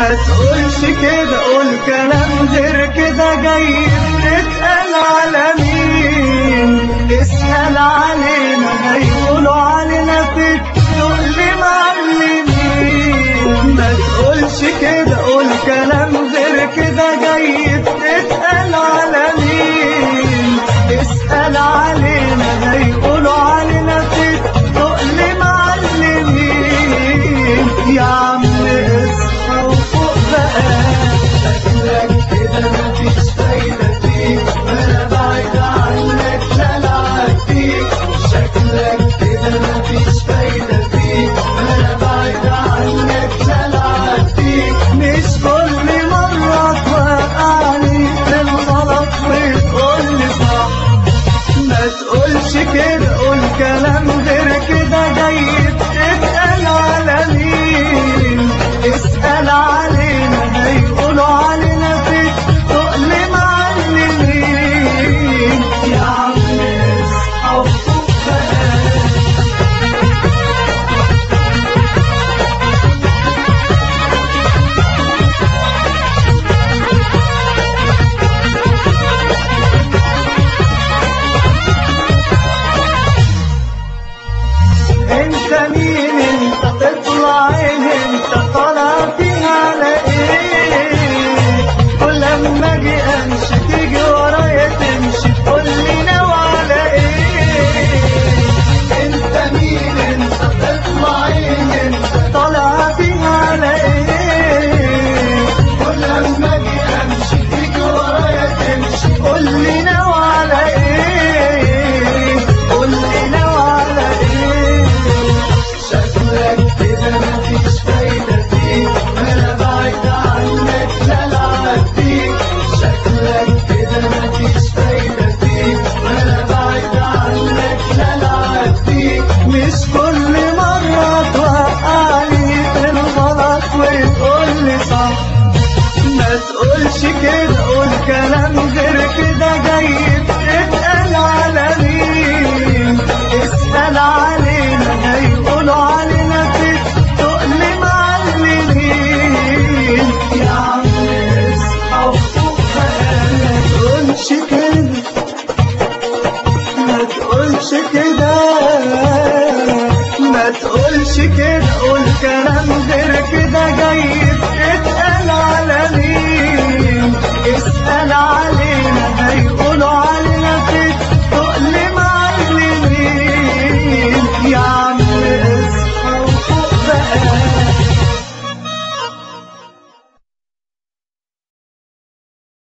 ما تقولش كده قول كلام غير كده جاي تتقال على مين اسأل علينا هيقولوا علينا في التقل معلمين ما تقولش كده قول كلام غير كده جاي تتقال على مين اسأل علينا هيقولوا علينا في التقل معلمين يا عم اصحى وفوق بقى شكلك كده مفيش فايدة فيك وانا بعيد عنك دلعك فيك شكلك كده مفيش فايدة فيك وانا بعيد عنك دلعك فيك مش كل مرة توقعني في الغلط وتقول لي صح ما تقولش كده قول كلام غير كده جاي تتقال على مين اسأل علينا هيقولوا علينا في تقل معلمين يا عم اصحى وفوق بقى انت مين انت تطلع عين انت طالع فيها على ايه كل لما اجي امشي تيجي ورايا تمشي تقول لي ناوي على ايه انت مين انت تطلع عين انت طالع فيها على ايه كل لما اجي امشي تيجي ورايا تمشي قول لي ناوي على ايه قول لي ناوي على ايه شكلك كده مفيش فايدة فيك أنا بعيد عنك دلعك فيك شكلك كده مفيش فايدة فيك أنا بعيد عنك دلعك فيك مش كل مرة توقعني في الغلط وتقول لي صح ما تقولش كده قول كلام غير كده جاي تتقال على مين اسأل علينا هيقولوا علينا في تقل معلمين يا عم اصحى وفوق بقى ما تقولش كده ما تقولش كده ما تقولش كده قول كلام غير كده جاي